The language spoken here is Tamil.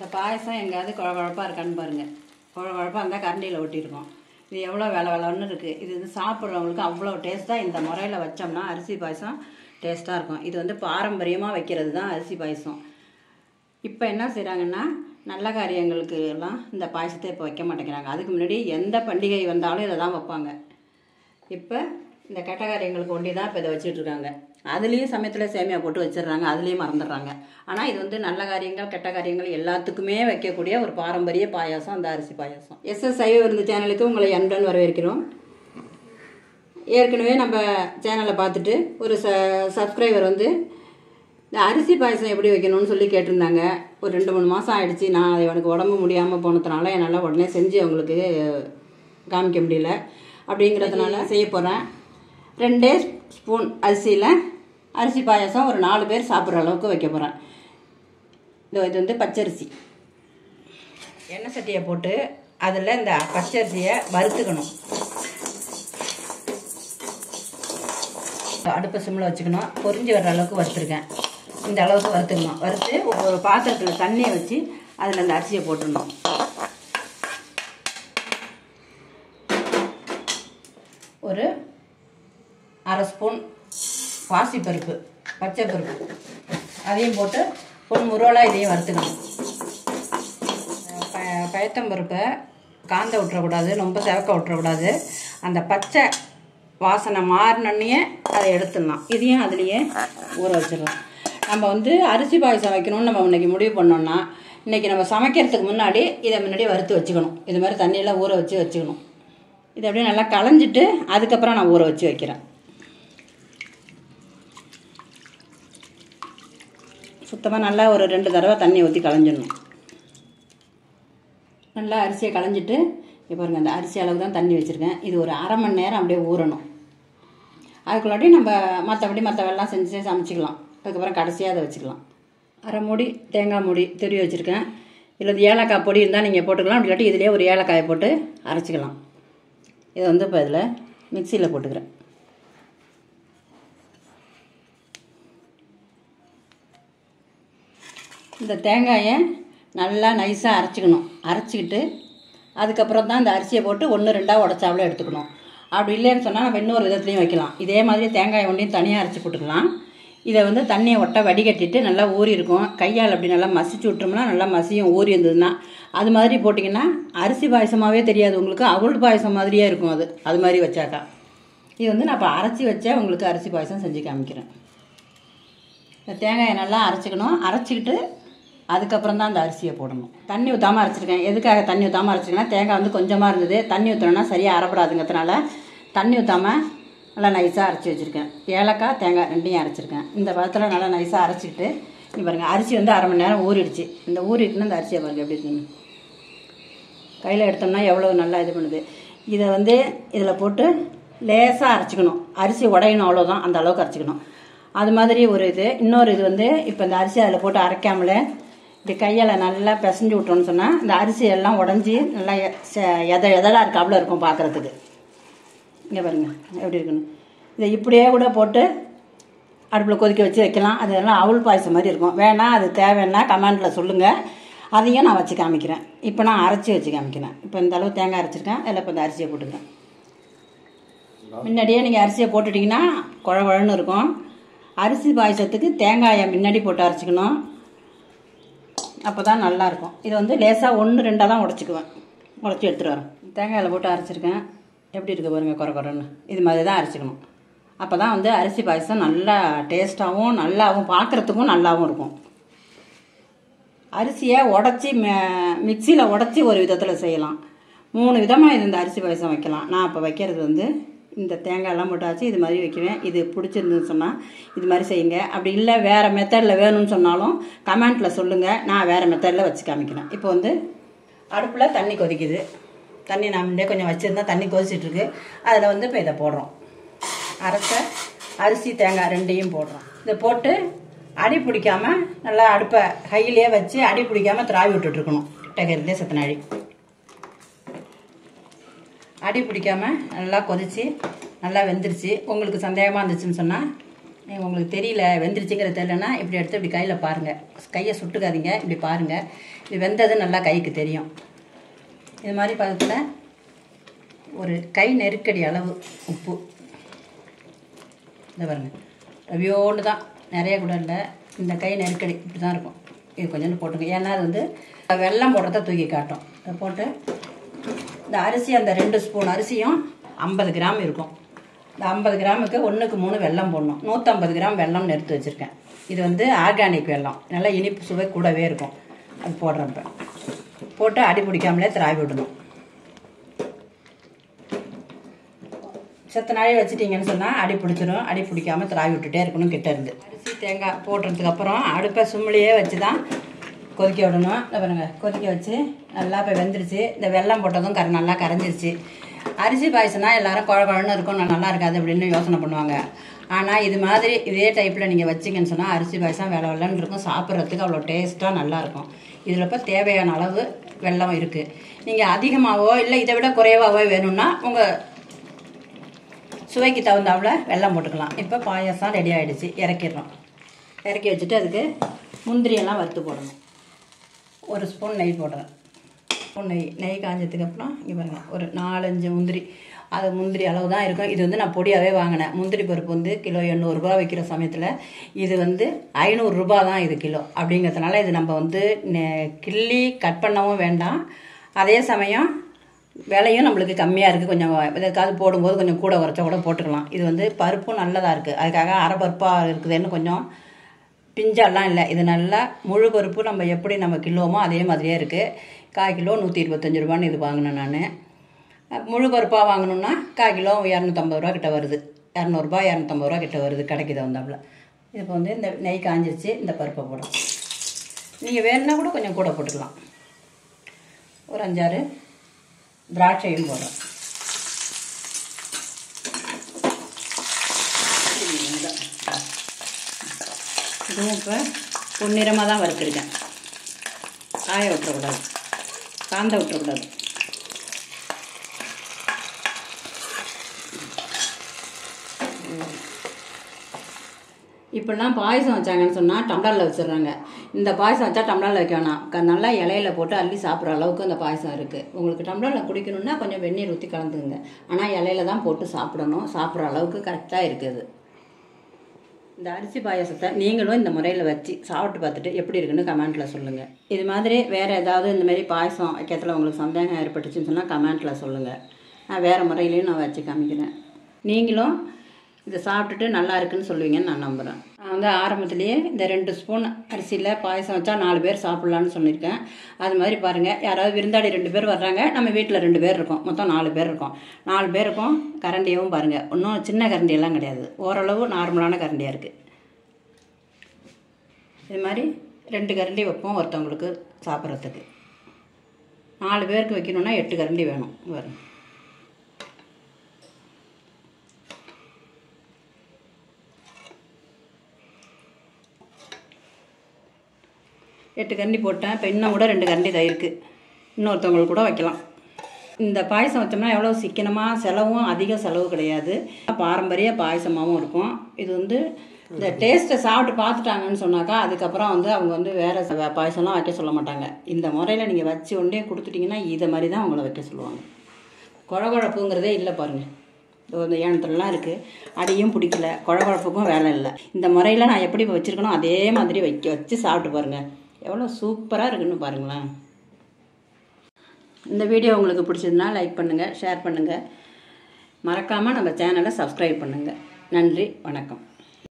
பாயசம் எங்கேயாவது குழ குழப்பா இருக்கான்னு பாருங்கள் குழ குழப்பா இருந்தால் கரண்டியில் ஒட்டியிருக்கோம் இது எவ்வளோ வேலை வேலைன்னு இருக்குது இது வந்து சாப்பிட்றவங்களுக்கு அவ்வளோ டேஸ்ட்டாக இந்த முறையில் வச்சோம்னா அரிசி பாயசம் டேஸ்ட்டாக இருக்கும் இது வந்து பாரம்பரியமாக வைக்கிறது தான் அரிசி பாயசம் இப்போ என்ன செய்கிறாங்கன்னா நல்ல காரியங்களுக்கு எல்லாம் இந்த பாயசத்தை இப்போ வைக்க மாட்டேங்கிறாங்க அதுக்கு முன்னாடி எந்த பண்டிகை வந்தாலும் இதை தான் வைப்பாங்க இப்போ இந்த கெட்ட காரியங்களுக்கு ஒண்டி தான் இப்போ இதை வச்சுட்டு இருக்காங்க அதுலேயும் சமயத்தில் சேமியா போட்டு வச்சிடுறாங்க அதுலேயும் மறந்துடுறாங்க ஆனால் இது வந்து நல்ல காரியங்கள் கெட்ட காரியங்கள் எல்லாத்துக்குமே வைக்கக்கூடிய ஒரு பாரம்பரிய பாயாசம் அந்த அரிசி பாயாசம் எஸ்எஸ் சைவ விருந்து சேனலுக்கு உங்களை அன்புடன் வரவேற்கிறோம் ஏற்கனவே நம்ம சேனலை பார்த்துட்டு ஒரு ச சப்ஸ்கிரைபர் வந்து இந்த அரிசி பாயசம் எப்படி வைக்கணும்னு சொல்லி கேட்டிருந்தாங்க ஒரு ரெண்டு மூணு மாதம் ஆயிடுச்சு நான் அது எனக்கு உடம்பு முடியாமல் போனதுனால என்னால் உடனே செஞ்சு அவங்களுக்கு காமிக்க முடியல அப்படிங்கிறதுனால செய்ய போகிறேன் ரெண்டே ஸ்பூன் அரிசியில் அரிசி பாயாசம் ஒரு நாலு பேர் சாப்பிட்ற அளவுக்கு வைக்க போகிறேன் இது இது வந்து பச்சரிசி எண்ணெய் சட்டியை போட்டு அதில் இந்த பச்சரிசியை வறுத்துக்கணும் அடுப்பை சிம்மில் வச்சுக்கணும் பொரிஞ்சு வர்ற அளவுக்கு வறுத்துருக்கேன் இந்த அளவுக்கு வறுத்துக்கணும் வறுத்து ஒரு பாத்திரத்தில் தண்ணியை வச்சு அதில் அந்த அரிசியை போட்டுடணும் ஒரு அரை ஸ்பூன் பாசிப்பருப்பு பச்சை பருப்பு அதையும் போட்டு பொன் முருவலாக இதையும் வறுத்துக்கணும் ப பயத்தம்பருப்பை காந்த விட்டுறக்கூடாது ரொம்ப செவக்க விட்டுறக்கூடாது அந்த பச்சை வாசனை மாறினோடனே அதை எடுத்துடலாம் இதையும் அதுலேயே ஊற வச்சிடலாம் நம்ம வந்து அரிசி பாயசம் வைக்கணும்னு நம்ம இன்னைக்கு முடிவு பண்ணோம்னா இன்றைக்கி நம்ம சமைக்கிறதுக்கு முன்னாடி இதை முன்னாடி வறுத்து வச்சுக்கணும் இது மாதிரி தண்ணியெல்லாம் ஊற வச்சு வச்சுக்கணும் இதை அப்படியே நல்லா களைஞ்சிட்டு அதுக்கப்புறம் நான் ஊற வச்சு வைக்கிறேன் சுத்தமாக நல்லா ஒரு ரெண்டு தடவை தண்ணி ஊற்றி களைஞ்சிடணும் நல்லா அரிசியை களைஞ்சிட்டு இப்போ பாருங்க அந்த அரிசி அளவு தான் தண்ணி வச்சுருக்கேன் இது ஒரு அரை மணி நேரம் அப்படியே ஊறணும் அதுக்குள்ளாட்டி நம்ம மற்றபடி மற்ற வெள்ளம் செஞ்சு சமைச்சிக்கலாம் அதுக்கப்புறம் கடைசியாக அதை வச்சுக்கலாம் அரை மூடி தேங்காய் மூடி துருவி வச்சுருக்கேன் இதில் வந்து ஏலக்காய் பொடி இருந்தால் நீங்கள் போட்டுக்கலாம் அப்படி இல்லாட்டி இதிலே ஒரு ஏலக்காயை போட்டு அரைச்சிக்கலாம் இதை வந்து இப்போ இதில் மிக்சியில் போட்டுக்கிறேன் இந்த தேங்காயை நல்லா நைஸாக அரைச்சிக்கணும் அரைச்சிக்கிட்டு அதுக்கப்புறம் தான் இந்த அரிசியை போட்டு ஒன்று ரெண்டாக உடச்சாவில் எடுத்துக்கணும் அப்படி இல்லைன்னு சொன்னால் நம்ம இன்னொரு விதத்துலையும் வைக்கலாம் இதே மாதிரி தேங்காய் ஒன்றையும் தனியாக அரைச்சி போட்டுக்கலாம் இதை வந்து தண்ணியை ஒட்ட வடிகட்டிட்டு நல்லா ஊறி இருக்கும் கையால் அப்படி நல்லா மசிச்சு விட்டோம்னா நல்லா மசியும் ஊறி இருந்ததுன்னா அது மாதிரி போட்டிங்கன்னா அரிசி பாயசமாகவே தெரியாது உங்களுக்கு அவுள் பாயசம் மாதிரியே இருக்கும் அது அது மாதிரி வச்சாக்கா இது வந்து நான் இப்போ அரைச்சி வச்சா உங்களுக்கு அரிசி பாயசம் செஞ்சு காமிக்கிறேன் இந்த தேங்காயை நல்லா அரைச்சிக்கணும் அரைச்சிக்கிட்டு அதுக்கப்புறம் தான் அந்த அரிசியை போடணும் தண்ணி ஊற்றாமல் அரைச்சிருக்கேன் எதுக்காக தண்ணி ஊற்றாமல் அரைச்சிருக்கேன்னா தேங்காய் வந்து கொஞ்சமாக இருந்தது தண்ணி ஊற்றணும்னா சரியாக அரைப்படாதுங்கிறதுனால தண்ணி ஊற்றாமல் நல்லா நைஸாக அரைச்சி வச்சுருக்கேன் ஏலக்காய் தேங்காய் ரெண்டையும் அரைச்சிருக்கேன் இந்த பதத்தில் நல்லா நைஸாக அரைச்சிக்கிட்டு நீ பாருங்கள் அரிசி வந்து அரை மணி நேரம் ஊறிடுச்சு இந்த ஊறிட்டுன்னு இந்த அரிசியை பாருங்கள் எப்படி இருக்குன்னு கையில் எடுத்தோம்னா எவ்வளோ நல்லா இது பண்ணுது இதை வந்து இதில் போட்டு லேசாக அரைச்சிக்கணும் அரிசி உடையணும் அவ்வளோதான் அந்த அளவுக்கு அரைச்சிக்கணும் அது மாதிரி ஒரு இது இன்னொரு இது வந்து இப்போ இந்த அரிசி அதில் போட்டு அரைக்காமலே இப்படி கையால் நல்லா பிசைஞ்சு விட்டோம்னு சொன்னால் இந்த அரிசி எல்லாம் உடஞ்சி நல்லா எ- செ- எத எதலாக இருக்காப்புல இருக்கும் பார்க்குறதுக்கு இங்கே பாருங்க எப்படி இருக்குன்னு இதை இப்படியே கூட போட்டு அடுப்பில் கொதிக்க வச்சு வைக்கலாம் அதெல்லாம் அவுள் பாயசம் மாதிரி இருக்கும் வேணாம் அது தேவைன்னா கமெண்டில் சொல்லுங்கள் அதையும் நான் வச்சு காமிக்கிறேன் இப்போ நான் அரைச்சி வச்சு காமிக்கிறேன் இப்போ இந்த அளவு தேங்காய் அரைச்சிருக்கேன் அதில் இப்போ இந்த அரிசியை போட்டுக்கிறேன் முன்னாடியே நீங்கள் அரிசியை போட்டுட்டிங்கன்னா குழ குழன்னு இருக்கும் அரிசி பாயசத்துக்கு தேங்காயை முன்னாடி போட்டு அரைச்சிக்கணும் அப்போ தான் நல்லாயிருக்கும் இது வந்து லேசாக ஒன்று ரெண்டாக தான் உடச்சிக்குவேன் உடச்சி எடுத்துகிட்டு வரேன் தேங்காயில் போட்டு அரைச்சிருக்கேன் எப்படி இருக்கு பாருங்கள் குறை குறைன்னு இது மாதிரி தான் அரைச்சிக்கணும் அப்போ தான் வந்து அரிசி பாயசம் நல்லா டேஸ்ட்டாகவும் நல்லாவும் பார்க்குறதுக்கும் நல்லாவும் இருக்கும் அரிசியை உடச்சி மிக்சியில் உடச்சி ஒரு விதத்தில் செய்யலாம் மூணு விதமாக இது இந்த அரிசி பாயசம் வைக்கலாம் நான் இப்போ வைக்கிறது வந்து இந்த தேங்காயெல்லாம் போட்டாச்சு இது மாதிரி வைக்குவேன் இது பிடிச்சிருந்துன்னு சொன்னால் இது மாதிரி செய்யுங்க அப்படி இல்லை வேறு மெத்தடில் வேணும்னு சொன்னாலும் கமெண்ட்டில் சொல்லுங்கள் நான் வேறு மெத்தடில் வச்சு காமிக்கிறேன் இப்போ வந்து அடுப்பில் தண்ணி கொதிக்குது தண்ணி நான் முன்னே கொஞ்சம் வச்சுருந்தா தண்ணி கொதிச்சிட்ருக்கு அதில் வந்து இப்போ இதை போடுறோம் அரைச்ச அரிசி தேங்காய் ரெண்டையும் போடுறோம் இதை போட்டு அடி பிடிக்காம நல்லா அடுப்பை கையிலேயே வச்சு அடி பிடிக்காம திராவி விட்டுட்ருக்கணும் கிட்டக்கிறதே சத்தன அடி அடி பிடிக்காம நல்லா கொதிச்சு நல்லா வெந்துருச்சு உங்களுக்கு சந்தேகமாக இருந்துச்சுன்னு சொன்னால் நீ- உங்களுக்கு தெரியல வெந்துருச்சுங்கிற தெரியலனா இப்படி எடுத்து இப்படி கையில் பாருங்கள் கையை சுட்டுக்காதீங்க இப்படி பாருங்கள் இது வெந்தது நல்லா கைக்கு தெரியும் இது மாதிரி பதத்தில் ஒரு கை நெருக்கடி அளவு உப்பு இந்த பாருங்க ரவியோண்டு தான் நிறைய கூட இல்லை இந்த கை நெருக்கடி இப்படி தான் இருக்கும் இது கொஞ்சோண்டு போட்டுங்க ஏன்னா அது வந்து வெல்லம் போடுறத தூக்கி காட்டும் அதை போட்டு இந்த அரிசி அந்த ரெண்டு ஸ்பூன் அரிசியும் ஐம்பது கிராம் இருக்கும் இந்த ஐம்பது கிராமுக்கு ஒன்றுக்கு மூணு வெல்லம் போடணும் நூற்றம்பது கிராம் வெல்லம் எடுத்து வச்சுருக்கேன் இது வந்து ஆர்கானிக் வெல்லம் நல்லா இனிப்பு சுவை கூடவே இருக்கும் அது போடுறப்ப போட்டு அடி பிடிக்காமலே திராவி விடணும் செத்த நாளே வச்சிட்டிங்கன்னு சொன்னால் அடி பிடிச்சிரும் அடி பிடிக்காம திராவி விட்டுட்டே இருக்கணும் கிட்ட இருந்து அரிசி தேங்காய் போடுறதுக்கு அப்புறம் அடுப்பை சும்மிலேயே வச்சு தான் கொதிக்க விடணும் இந்த பாருங்க கொதிக்க வச்சு நல்லா இப்போ வெந்துருச்சு இந்த வெல்லம் போட்டதும் கர நல்லா கரைஞ்சிருச்சு அரிசி பாயசம்னா எல்லாரும் குழ குழன்னு இருக்கும் நல்லா இருக்காது அப்படின்னு யோசனை பண்ணுவாங்க ஆனால் இது மாதிரி இதே டைப்பில் நீங்கள் வச்சிங்கன்னு சொன்னால் அரிசி பாயசம் வெள்ளை வெள்ளன்னு இருக்கும் சாப்பிட்றதுக்கு அவ்வளோ டேஸ்ட்டாக நல்லாயிருக்கும் இதில் இப்போ தேவையான அளவு வெல்லம் இருக்குது நீங்கள் அதிகமாகவோ இல்லை இதை விட குறைவாகவோ வேணும்னா உங்கள் சுவைக்கு தகுந்தாப்புல வெல்லம் போட்டுக்கலாம் இப்போ பாயாசம் ரெடி ஆகிடுச்சு இறக்கிடுறோம் இறக்கி வச்சுட்டு அதுக்கு முந்திரியெல்லாம் வறுத்து போடணும் ஒரு ஸ்பூன் நெய் போடுறேன் ஸ்பூன் நெய் நெய் காஞ்சதுக்கு அப்புறம் இங்கே பாருங்க ஒரு நாலஞ்சு முந்திரி அது முந்திரி அளவு தான் இருக்கும் இது வந்து நான் பொடியாகவே வாங்கினேன் முந்திரி பருப்பு வந்து கிலோ எண்ணூறுரூபா விற்கிற சமயத்தில் இது வந்து ஐநூறுரூபா தான் இது கிலோ அப்படிங்கிறதுனால இது நம்ம வந்து நெ- கிள்ளி கட் பண்ணவும் வேண்டாம் அதே சமயம் விலையும் நம்மளுக்கு கம்மியாக இருக்குது கொஞ்சம் எதுக்காவது போடும்போது கொஞ்சம் கூட குறைச்சா கூட போட்டுக்கலாம் இது வந்து பருப்பும் நல்லதாக இருக்குது அதுக்காக அரை பருப்பாக இருக்குதுன்னு கொஞ்சம் பிஞ்செல்லாம் இல்லை இது நல்லா முழு பருப்பு நம்ம எப்படி நம்ம கிலோமோ அதே மாதிரியே இருக்குது கால் கிலோ நூற்றி இருபத்தஞ்சி ரூபான்னு இது வாங்கினேன் நான் முழு பருப்பாக வாங்கணுன்னா கால் கிலோ இரநூத்தம்பது ரூபா கிட்ட வருது இரநூறுபா இரநூத்தம்பது ரூபா கிட்ட வருது கடைக்கு தகுந்தாப்புல இப்போ வந்து இந்த நெய் காஞ்சிருச்சு இந்த பருப்பை போடும் நீங்கள் வேணும்னா கூட கொஞ்சம் கூட போட்டுக்கலாம் ஒரு அஞ்சாறு திராட்சையும் போடுறோம் இதுவும் இப்போ பொன்னிறமாக தான் வறுத்துருக்கேன் காய விட்டுறக்கூடாது காந்த விட்டுறக்கூடாது இப்படிலாம் பாயசம் வச்சாங்கன்னு சொன்னால் டம்ளரில் வச்சிடுறாங்க இந்த பாயசம் வச்சா டம்ளரில் வைக்க வேணாம் க- நல்லா இலையில போட்டு அள்ளி சாப்பிட்ற அளவுக்கு அந்த பாயசம் இருக்குது உங்களுக்கு டம்ளரில் குடிக்கணும்னா கொஞ்சம் வெந்நீர் ஊற்றி கலந்துங்க ஆனால் இலையில தான் போட்டு சாப்பிடணும் சாப்பிட்ற அளவுக்கு கரெக்டாக இருக்குது இந்த அரிசி பாயாசத்தை நீங்களும் இந்த முறையில் வச்சு சாப்பிட்டு பார்த்துட்டு எப்படி இருக்குன்னு கமெண்ட்டில் சொல்லுங்கள் இது மாதிரி வேறு ஏதாவது இந்த மாதிரி பாயசம் வைக்கிறதுல உங்களுக்கு சந்தேகம் ஏற்பட்டுச்சுன்னு சொன்னால் கமெண்ட்டில் சொல்லுங்கள் நான் வேறு முறையிலையும் நான் வச்சு காமிக்கிறேன் நீங்களும் இதை சாப்பிட்டுட்டு நல்லா இருக்குன்னு சொல்லுவீங்கன்னு நான் நம்புகிறேன் நான் வந்து ஆரம்பத்திலேயே இந்த ரெண்டு ஸ்பூன் அரிசியில் பாயசம் வச்சா நாலு பேர் சாப்பிட்லான்னு சொல்லியிருக்கேன் அது மாதிரி பாருங்கள் யாராவது விருந்தாடி ரெண்டு பேர் வர்றாங்க நம்ம வீட்டில் ரெண்டு பேர் இருக்கோம் மொத்தம் நாலு பேர் இருக்கோம் நாலு பேருக்கும் கரண்டியும் பாருங்கள் ஒன்றும் சின்ன கரண்டியெல்லாம் கிடையாது ஓரளவு நார்மலான கரண்டியாக இருக்குது இது மாதிரி ரெண்டு கரண்டி வைப்போம் ஒருத்தவங்களுக்கு சாப்பிட்றதுக்கு நாலு பேருக்கு வைக்கணும்னா எட்டு கரண்டி வேணும் வரும் எட்டு கரண்டி போட்டேன் இப்போ இன்னும் கூட ரெண்டு கரண்டி தான் இருக்குது இன்னொருத்தவங்களுக்கு கூட வைக்கலாம் இந்த பாயசம் வச்சோம்னா எவ்வளோ சிக்கனமாக செலவும் அதிக செலவு கிடையாது பாரம்பரிய பாயசமாகவும் இருக்கும் இது வந்து இந்த டேஸ்ட்டை சாப்பிட்டு பார்த்துட்டாங்கன்னு சொன்னாக்கா அதுக்கப்புறம் வந்து அவங்க வந்து வேறு ச- பாயசம்லாம் வைக்க சொல்ல மாட்டாங்க இந்த முறையில் நீங்கள் வச்சு ஒன்றே கொடுத்துட்டிங்கன்னா இதை மாதிரி தான் அவங்கள வைக்க சொல்லுவாங்க குழகுழப்புங்கிறதே இல்லை பாருங்கள் இதோ இந்த ஏனத்துலலாம் இருக்குது அடியும் பிடிக்கல குழகுழப்புக்கும் வேலை இல்லை இந்த முறையில் நான் எப்படி வச்சுருக்கணும் அதே மாதிரி வைக்க வச்சு சாப்பிட்டு பாருங்கள் எவ்வளோ சூப்பராக இருக்குன்னு பாருங்களேன் இந்த வீடியோ உங்களுக்கு பிடிச்சதுன்னா லைக் பண்ணுங்கள் ஷேர் பண்ணுங்கள் மறக்காமல் நம்ம சேனலை சப்ஸ்கிரைப் பண்ணுங்கள் நன்றி வணக்கம்